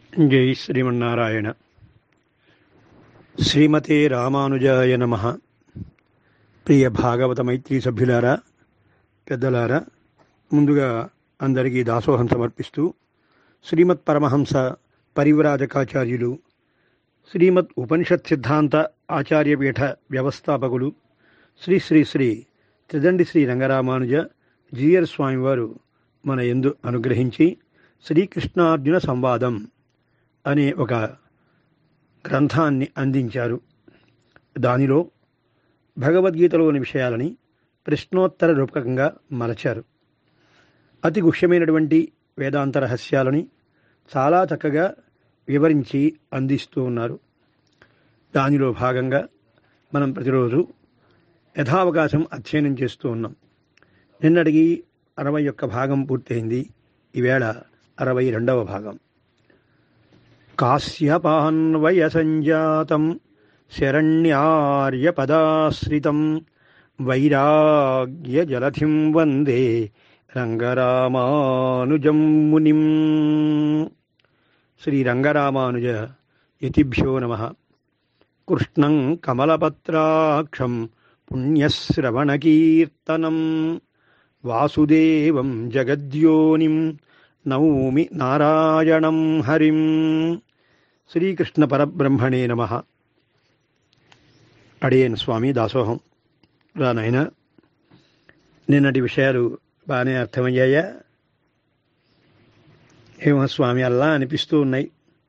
జై శ్రీమన్నారాయణ శ్రీమతే రామానుజాయ నమ ప్రియ భాగవత మైత్రి సభ్యులారా పెద్దలారా ముందుగా అందరికీ దాసోహం సమర్పిస్తూ శ్రీమత్ పరమహంస పరివ్రాజకాచార్యులు శ్రీమద్ ఉపనిషత్ సిద్ధాంత ఆచార్యపీఠ వ్యవస్థాపకులు శ్రీ శ్రీ శ్రీ త్రిదండి శ్రీ రంగరామానుజ జీయర్ స్వామివారు మన ఎందు అనుగ్రహించి శ్రీకృష్ణార్జున సంవాదం అనే ఒక గ్రంథాన్ని అందించారు దానిలో భగవద్గీతలోని విషయాలని ప్రశ్నోత్తర రూపకంగా మలచారు అతి గుహ్యమైనటువంటి వేదాంత రహస్యాలని చాలా చక్కగా వివరించి అందిస్తూ ఉన్నారు దానిలో భాగంగా మనం ప్రతిరోజు యథావకాశం అధ్యయనం చేస్తూ ఉన్నాం నిన్నటికి అరవై ఒక్క భాగం పూర్తయింది ఈవేళ అరవై రెండవ భాగం కాశ్యపాన్వయ సంజాతం శరణ్యార్యపదాశ్రితం వైరాగ్య జలధిం వందే రంగరామానుజం మునిం శ్రీ రంగరామానుజ యతిభ్యో నమ కృష్ణం కమలపత్రాక్షం పుణ్యశ్రవణకీర్తనం వాసుదేవం జగద్యోనిం నౌమి నారాయణం హరిం శ్రీకృష్ణ పరబ్రహ్మణే నమ అడియన్ స్వామి దాసోహం రా నాయన నిన్నటి విషయాలు బాగానే అర్థమయ్యాయా ఏమో స్వామి అల్లా అనిపిస్తూ ఉన్నాయి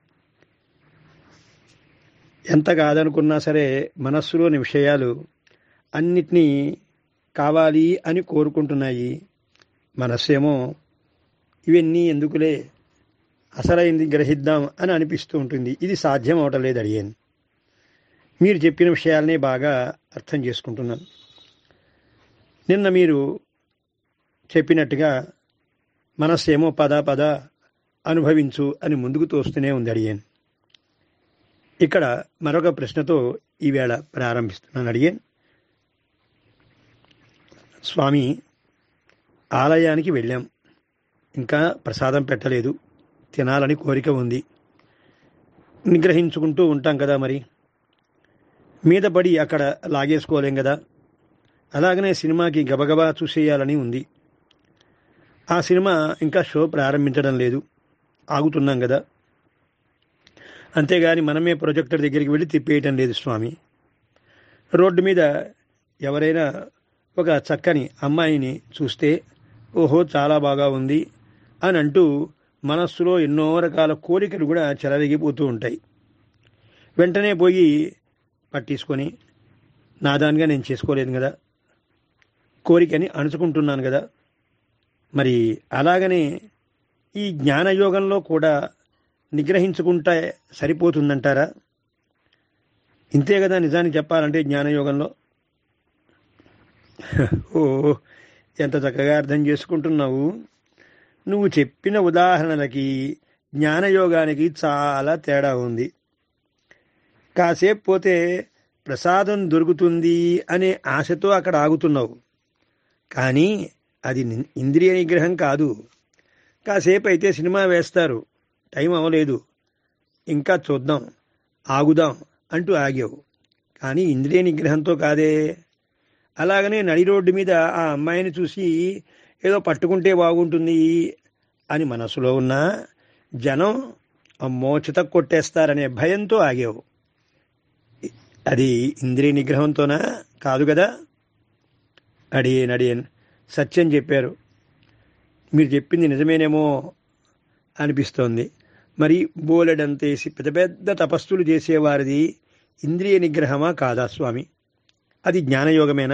ఎంత కాదనుకున్నా సరే మనస్సులోని విషయాలు అన్నిటినీ కావాలి అని కోరుకుంటున్నాయి మనస్సేమో ఇవన్నీ ఎందుకులే అసలైంది గ్రహిద్దాం అని అనిపిస్తూ ఉంటుంది ఇది సాధ్యం అవటం లేదు అడిగాను మీరు చెప్పిన విషయాలనే బాగా అర్థం చేసుకుంటున్నాను నిన్న మీరు చెప్పినట్టుగా మనస్సేమో పద పద అనుభవించు అని ముందుకు తోస్తూనే ఉంది అడిగాను ఇక్కడ మరొక ప్రశ్నతో ఈవేళ ప్రారంభిస్తున్నాను అడిగాను స్వామి ఆలయానికి వెళ్ళాం ఇంకా ప్రసాదం పెట్టలేదు తినాలని కోరిక ఉంది నిగ్రహించుకుంటూ ఉంటాం కదా మరి మీద పడి అక్కడ లాగేసుకోలేం కదా అలాగనే సినిమాకి గబగబా చూసేయాలని ఉంది ఆ సినిమా ఇంకా షో ప్రారంభించడం లేదు ఆగుతున్నాం కదా అంతేగాని మనమే ప్రొజెక్టర్ దగ్గరికి వెళ్ళి తిప్పేయటం లేదు స్వామి రోడ్డు మీద ఎవరైనా ఒక చక్కని అమ్మాయిని చూస్తే ఓహో చాలా బాగా ఉంది అని అంటూ మనస్సులో ఎన్నో రకాల కోరికలు కూడా చెలరిగిపోతూ ఉంటాయి వెంటనే పోయి పట్టించుకొని నాదానిగా నేను చేసుకోలేదు కదా కోరికని అణుచుకుంటున్నాను కదా మరి అలాగనే ఈ జ్ఞానయోగంలో కూడా నిగ్రహించుకుంటే సరిపోతుందంటారా ఇంతే కదా నిజానికి చెప్పాలంటే జ్ఞానయోగంలో ఓ ఎంత చక్కగా అర్థం చేసుకుంటున్నావు నువ్వు చెప్పిన ఉదాహరణలకి జ్ఞానయోగానికి చాలా తేడా ఉంది కాసేపు పోతే ప్రసాదం దొరుకుతుంది అనే ఆశతో అక్కడ ఆగుతున్నావు కానీ అది ఇంద్రియ నిగ్రహం కాదు కాసేపు అయితే సినిమా వేస్తారు టైం అవ్వలేదు ఇంకా చూద్దాం ఆగుదాం అంటూ ఆగావు కానీ ఇంద్రియ నిగ్రహంతో కాదే అలాగనే నడి రోడ్డు మీద ఆ అమ్మాయిని చూసి ఏదో పట్టుకుంటే బాగుంటుంది అని మనసులో ఉన్న జనం అమ్మో చిత కొట్టేస్తారనే భయంతో ఆగావు అది ఇంద్రియ నిగ్రహంతోనా కాదు కదా అడియన్ అడియన్ సత్యం చెప్పారు మీరు చెప్పింది నిజమేనేమో అనిపిస్తోంది మరి బోలెడంతేసి పెద్ద పెద్ద తపస్సులు చేసేవారిది ఇంద్రియ నిగ్రహమా కాదా స్వామి అది జ్ఞానయోగమేనా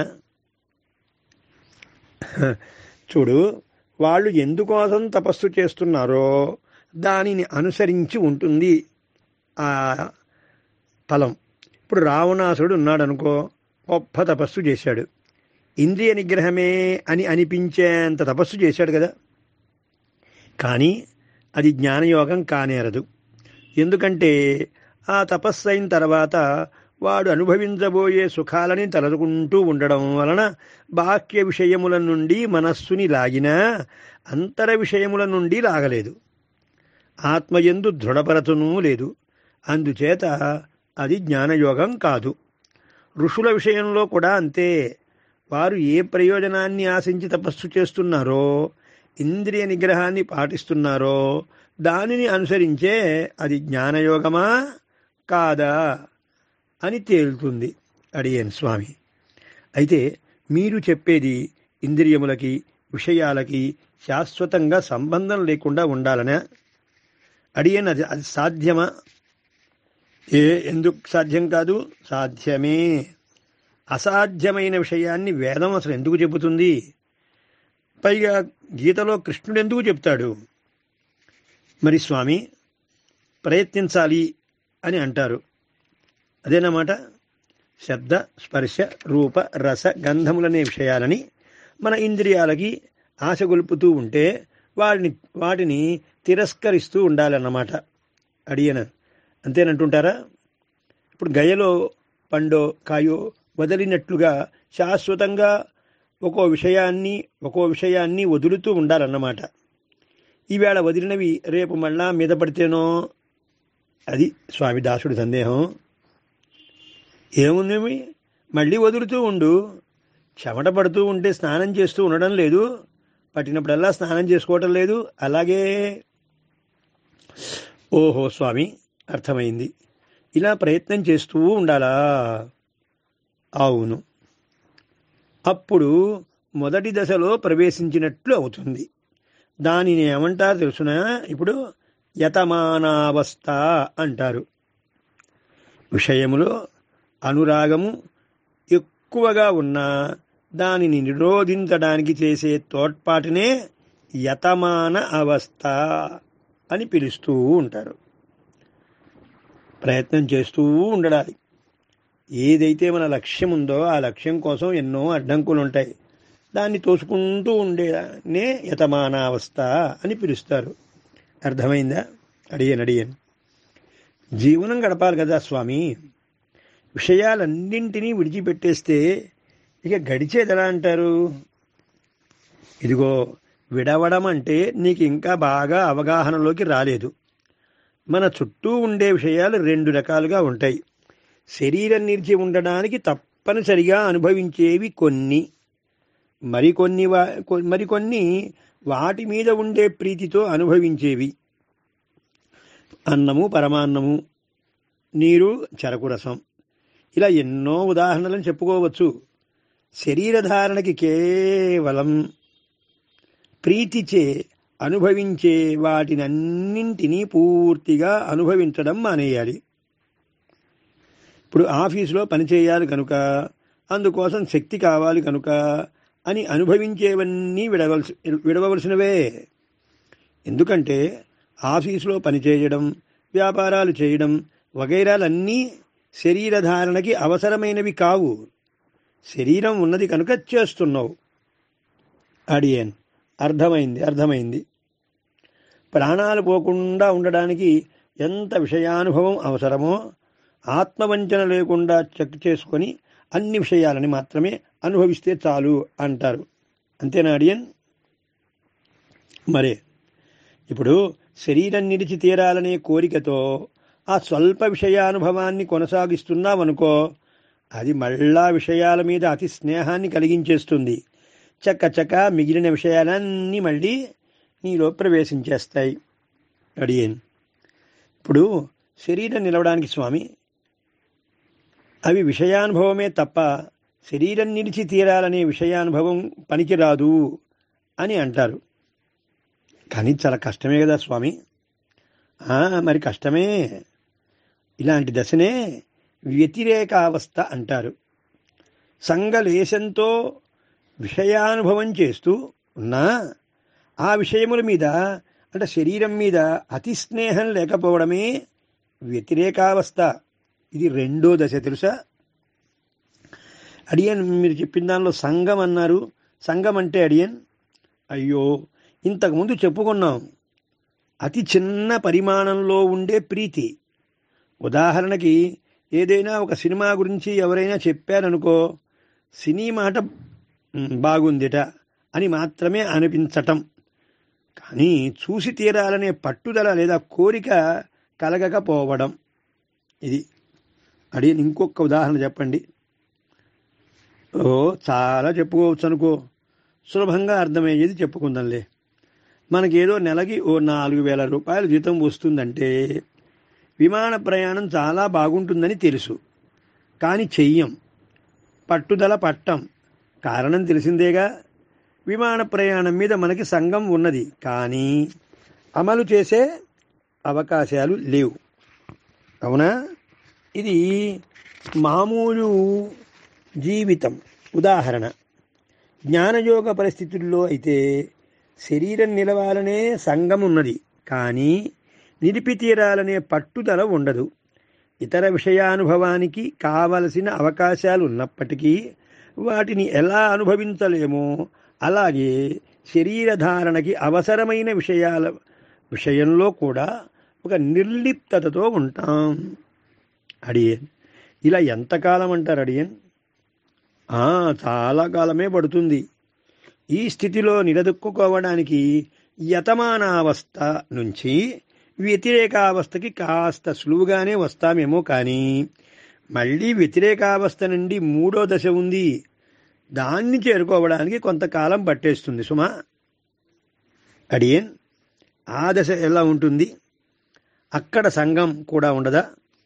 చూడు వాళ్ళు ఎందుకోసం తపస్సు చేస్తున్నారో దానిని అనుసరించి ఉంటుంది ఆ ఫలం ఇప్పుడు రావణాసుడు ఉన్నాడు అనుకో గొప్ప తపస్సు చేశాడు ఇంద్రియ నిగ్రహమే అని అనిపించేంత తపస్సు చేశాడు కదా కానీ అది జ్ఞానయోగం కానేరదు ఎందుకంటే ఆ తపస్సు అయిన తర్వాత వాడు అనుభవించబోయే సుఖాలని తలుచుకుంటూ ఉండడం వలన బాహ్య విషయముల నుండి మనస్సుని లాగినా అంతర విషయముల నుండి లాగలేదు ఆత్మయందు దృఢపరచునూ లేదు అందుచేత అది జ్ఞానయోగం కాదు ఋషుల విషయంలో కూడా అంతే వారు ఏ ప్రయోజనాన్ని ఆశించి తపస్సు చేస్తున్నారో ఇంద్రియ నిగ్రహాన్ని పాటిస్తున్నారో దానిని అనుసరించే అది జ్ఞానయోగమా కాదా అని తేలుతుంది అడిగాను స్వామి అయితే మీరు చెప్పేది ఇంద్రియములకి విషయాలకి శాశ్వతంగా సంబంధం లేకుండా ఉండాలనే అడిగాను అది అది సాధ్యమా ఏ ఎందుకు సాధ్యం కాదు సాధ్యమే అసాధ్యమైన విషయాన్ని వేదం అసలు ఎందుకు చెబుతుంది పైగా గీతలో కృష్ణుడు ఎందుకు చెప్తాడు మరి స్వామి ప్రయత్నించాలి అని అంటారు అదేనమాట శబ్ద స్పర్శ రూప రస గంధములనే విషయాలని మన ఇంద్రియాలకి ఆశ గొలుపుతూ ఉంటే వాటిని వాటిని తిరస్కరిస్తూ ఉండాలన్నమాట అడియన అంతేనంటుంటారా ఇప్పుడు గయలో పండో కాయో వదిలినట్లుగా శాశ్వతంగా ఒక్కో విషయాన్ని ఒక్కో విషయాన్ని వదులుతూ ఉండాలన్నమాట ఈవేళ వదిలినవి రేపు మళ్ళా మీద పడితేనో అది స్వామి దాసుడి సందేహం ఏముంది మళ్ళీ వదులుతూ ఉండు చెమట పడుతూ ఉంటే స్నానం చేస్తూ ఉండడం లేదు పట్టినప్పుడల్లా స్నానం చేసుకోవటం లేదు అలాగే ఓహో స్వామి అర్థమైంది ఇలా ప్రయత్నం చేస్తూ ఉండాలా అవును అప్పుడు మొదటి దశలో ప్రవేశించినట్లు అవుతుంది దానిని ఏమంటారు తెలుసునా ఇప్పుడు యతమానావస్థ అంటారు విషయములో అనురాగము ఎక్కువగా ఉన్నా దానిని నిరోధించడానికి చేసే తోడ్పాటునే యతమాన అవస్థ అని పిలుస్తూ ఉంటారు ప్రయత్నం చేస్తూ ఉండడాలి ఏదైతే మన లక్ష్యం ఉందో ఆ లక్ష్యం కోసం ఎన్నో అడ్డంకులు ఉంటాయి దాన్ని తోసుకుంటూ ఉండేనే యతమానావస్థ అని పిలుస్తారు అర్థమైందా అడియన్ అడియన్ జీవనం గడపాలి కదా స్వామి విషయాలన్నింటినీ విడిచిపెట్టేస్తే ఇక గడిచేది ఎలా అంటారు ఇదిగో విడవడం అంటే నీకు ఇంకా బాగా అవగాహనలోకి రాలేదు మన చుట్టూ ఉండే విషయాలు రెండు రకాలుగా ఉంటాయి శరీరం నిలిచి ఉండడానికి తప్పనిసరిగా అనుభవించేవి కొన్ని మరికొన్ని వా మరికొన్ని వాటి మీద ఉండే ప్రీతితో అనుభవించేవి అన్నము పరమాన్నము నీరు చెరకు రసం ఇలా ఎన్నో ఉదాహరణలను చెప్పుకోవచ్చు శరీరధారణకి కేవలం ప్రీతిచే అనుభవించే వాటినన్నింటినీ పూర్తిగా అనుభవించడం మానేయాలి ఇప్పుడు ఆఫీసులో పనిచేయాలి కనుక అందుకోసం శక్తి కావాలి కనుక అని అనుభవించేవన్నీ విడవలసి విడవలసినవే ఎందుకంటే ఆఫీసులో పనిచేయడం వ్యాపారాలు చేయడం వగైరాలన్నీ శరీరధారణకి అవసరమైనవి కావు శరీరం ఉన్నది కనుక చేస్తున్నావు అడియన్ అర్థమైంది అర్థమైంది ప్రాణాలు పోకుండా ఉండడానికి ఎంత విషయానుభవం అవసరమో ఆత్మవంచన లేకుండా చెక్ చేసుకొని అన్ని విషయాలని మాత్రమే అనుభవిస్తే చాలు అంటారు అంతేనా అడియన్ మరే ఇప్పుడు శరీరం నిలిచి తీరాలనే కోరికతో ఆ స్వల్ప విషయానుభవాన్ని కొనసాగిస్తున్నామనుకో అది మళ్ళా విషయాల మీద అతి స్నేహాన్ని కలిగించేస్తుంది చక్క చక్క మిగిలిన విషయాలన్నీ మళ్ళీ నీలో ప్రవేశించేస్తాయి అడియన్ ఇప్పుడు శరీరం నిలవడానికి స్వామి అవి విషయానుభవమే తప్ప శరీరం నిలిచి తీరాలనే విషయానుభవం పనికిరాదు అని అంటారు కానీ చాలా కష్టమే కదా స్వామి మరి కష్టమే ఇలాంటి దశనే వ్యతిరేకావస్థ అంటారు సంగలేశంతో విషయానుభవం చేస్తూ ఉన్నా ఆ విషయముల మీద అంటే శరీరం మీద అతి స్నేహం లేకపోవడమే వ్యతిరేకావస్థ ఇది రెండో దశ తెలుసా అడియన్ మీరు చెప్పిన దానిలో సంఘం అన్నారు సంఘం అంటే అడియన్ అయ్యో ఇంతకుముందు చెప్పుకున్నాం అతి చిన్న పరిమాణంలో ఉండే ప్రీతి ఉదాహరణకి ఏదైనా ఒక సినిమా గురించి ఎవరైనా చెప్పారనుకో సినీ మాట బాగుందిట అని మాత్రమే అనిపించటం కానీ చూసి తీరాలనే పట్టుదల లేదా కోరిక కలగకపోవడం ఇది అడిగిన ఇంకొక ఉదాహరణ చెప్పండి ఓ చాలా చెప్పుకోవచ్చు అనుకో సులభంగా అర్థమయ్యేది చెప్పుకుందాంలే మనకేదో నెలకి ఓ నాలుగు వేల రూపాయలు జీతం వస్తుందంటే విమాన ప్రయాణం చాలా బాగుంటుందని తెలుసు కానీ చెయ్యం పట్టుదల పట్టం కారణం తెలిసిందేగా విమాన ప్రయాణం మీద మనకి సంఘం ఉన్నది కానీ అమలు చేసే అవకాశాలు లేవు అవునా ఇది మామూలు జీవితం ఉదాహరణ జ్ఞానయోగ పరిస్థితుల్లో అయితే శరీరం నిలవాలనే సంఘం ఉన్నది కానీ నిలిపి తీరాలనే పట్టుదల ఉండదు ఇతర విషయానుభవానికి కావలసిన అవకాశాలు ఉన్నప్పటికీ వాటిని ఎలా అనుభవించలేమో అలాగే శరీరధారణకి అవసరమైన విషయాల విషయంలో కూడా ఒక నిర్లిప్తతతో ఉంటాం అడియన్ ఇలా ఎంతకాలం అంటారు అడియన్ ఆ, చాలా కాలమే పడుతుంది ఈ స్థితిలో నిలదొక్కుకోవడానికి యతమానావస్థ నుంచి వ్యతిరేకావస్థకి కాస్త సులువుగానే వస్తామేమో కానీ మళ్ళీ వ్యతిరేకావస్థ నుండి మూడో దశ ఉంది దాన్ని చేరుకోవడానికి కొంతకాలం పట్టేస్తుంది సుమా అడియన్ ఆ దశ ఎలా ఉంటుంది అక్కడ సంఘం కూడా ఉండదా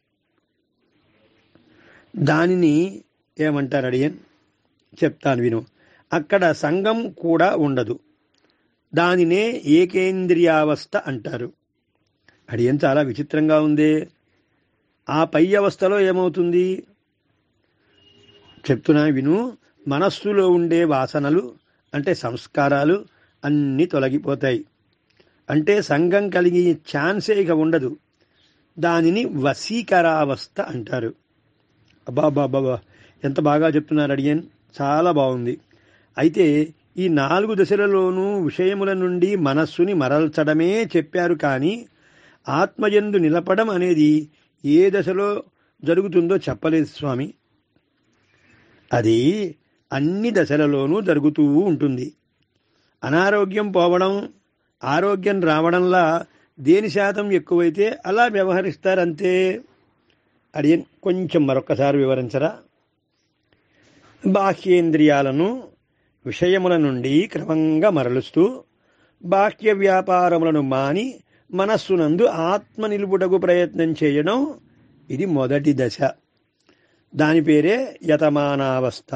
దానిని ఏమంటారు అడియన్ చెప్తాను విను అక్కడ సంఘం కూడా ఉండదు దానినే ఏకేంద్రియావస్థ అంటారు అడియన్ చాలా విచిత్రంగా ఉంది ఆ పై అవస్థలో ఏమవుతుంది చెప్తున్నా విను మనస్సులో ఉండే వాసనలు అంటే సంస్కారాలు అన్నీ తొలగిపోతాయి అంటే సంఘం కలిగి ఛాన్సే ఇక ఉండదు దానిని వశీకరావస్థ అంటారు అబ్బా అబ్బా అబ్బా ఎంత బాగా చెప్తున్నారు అడియన్ చాలా బాగుంది అయితే ఈ నాలుగు దశలలోనూ విషయముల నుండి మనస్సుని మరల్చడమే చెప్పారు కానీ ఆత్మయందు నిలపడం అనేది ఏ దశలో జరుగుతుందో చెప్పలేదు స్వామి అది అన్ని దశలలోనూ జరుగుతూ ఉంటుంది అనారోగ్యం పోవడం ఆరోగ్యం రావడంలా దేని శాతం ఎక్కువైతే అలా వ్యవహరిస్తారంతే అడియన్ కొంచెం మరొకసారి వివరించరా బాహ్యేంద్రియాలను విషయముల నుండి క్రమంగా మరలుస్తూ బాహ్య వ్యాపారములను మాని మనస్సునందు ఆత్మ నిలుపుటకు ప్రయత్నం చేయడం ఇది మొదటి దశ దాని పేరే యతమానావస్థ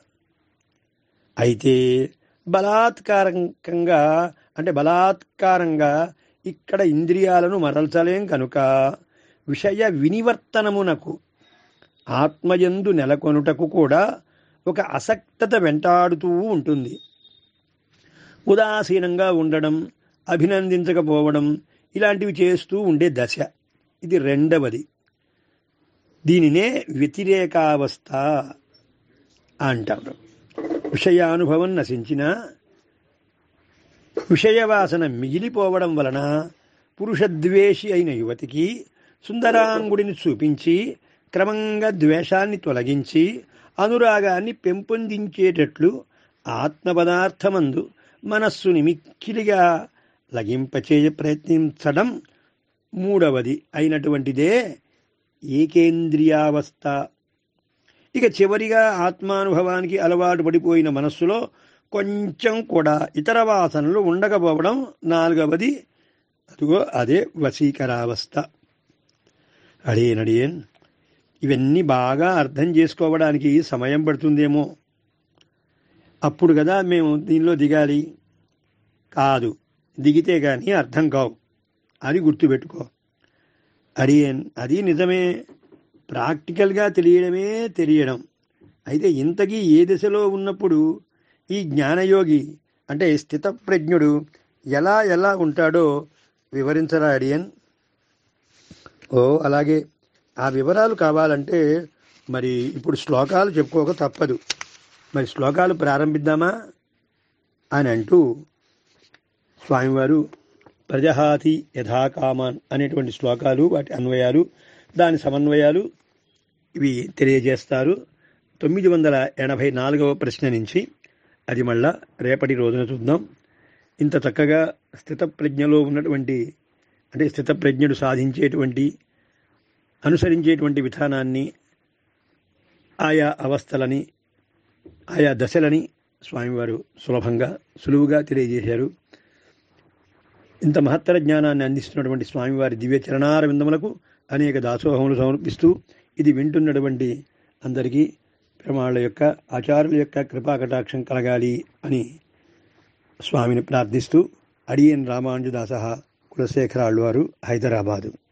అయితే బలాత్కారంగా అంటే బలాత్కారంగా ఇక్కడ ఇంద్రియాలను మరల్చలేం కనుక విషయ వినివర్తనమునకు ఆత్మయందు నెలకొనుటకు కూడా ఒక అసక్తత వెంటాడుతూ ఉంటుంది ఉదాసీనంగా ఉండడం అభినందించకపోవడం ఇలాంటివి చేస్తూ ఉండే దశ ఇది రెండవది దీనినే వ్యతిరేకావస్థ అంటారు విషయానుభవం నశించిన విషయవాసన మిగిలిపోవడం వలన పురుషద్వేషి అయిన యువతికి సుందరాంగుడిని చూపించి క్రమంగా ద్వేషాన్ని తొలగించి అనురాగాన్ని పెంపొందించేటట్లు ఆత్మ పదార్థమందు మనస్సుని మిక్కిలిగా లగింపచేయ ప్రయత్నించడం మూడవది అయినటువంటిదే ఏకేంద్రియావస్థ ఇక చివరిగా ఆత్మానుభవానికి అలవాటు పడిపోయిన మనస్సులో కొంచెం కూడా ఇతర వాసనలు ఉండకపోవడం నాలుగవది అదిగో అదే వశీకరావస్థ అడేనడియన్ ఇవన్నీ బాగా అర్థం చేసుకోవడానికి సమయం పడుతుందేమో అప్పుడు కదా మేము దీనిలో దిగాలి కాదు దిగితే కానీ అర్థం కావు అది గుర్తుపెట్టుకో అడియన్ అది నిజమే ప్రాక్టికల్గా తెలియడమే తెలియడం అయితే ఇంతకీ ఏ దశలో ఉన్నప్పుడు ఈ జ్ఞానయోగి అంటే స్థితప్రజ్ఞుడు ఎలా ఎలా ఉంటాడో వివరించరా అడియన్ ఓ అలాగే ఆ వివరాలు కావాలంటే మరి ఇప్పుడు శ్లోకాలు చెప్పుకోక తప్పదు మరి శ్లోకాలు ప్రారంభిద్దామా అని అంటూ స్వామివారు ప్రజహాతి యథాకామాన్ అనేటువంటి శ్లోకాలు వాటి అన్వయాలు దాని సమన్వయాలు ఇవి తెలియజేస్తారు తొమ్మిది వందల ఎనభై నాలుగవ ప్రశ్న నుంచి అది మళ్ళా రేపటి రోజున చూద్దాం ఇంత చక్కగా స్థితప్రజ్ఞలో ఉన్నటువంటి అంటే స్థితప్రజ్ఞుడు సాధించేటువంటి అనుసరించేటువంటి విధానాన్ని ఆయా అవస్థలని ఆయా దశలని స్వామివారు సులభంగా సులువుగా తెలియజేశారు ఇంత మహత్తర జ్ఞానాన్ని అందిస్తున్నటువంటి స్వామివారి దివ్య చరణార విందములకు అనేక దాసోహములు సమర్పిస్తూ ఇది వింటున్నటువంటి అందరికీ పెరుమాళ్ళ యొక్క ఆచార్యుల యొక్క కృపాకటాక్షం కలగాలి అని స్వామిని ప్రార్థిస్తూ అడియన్ రామానుజదాస కులశేఖరాళ్ళు వారు హైదరాబాదు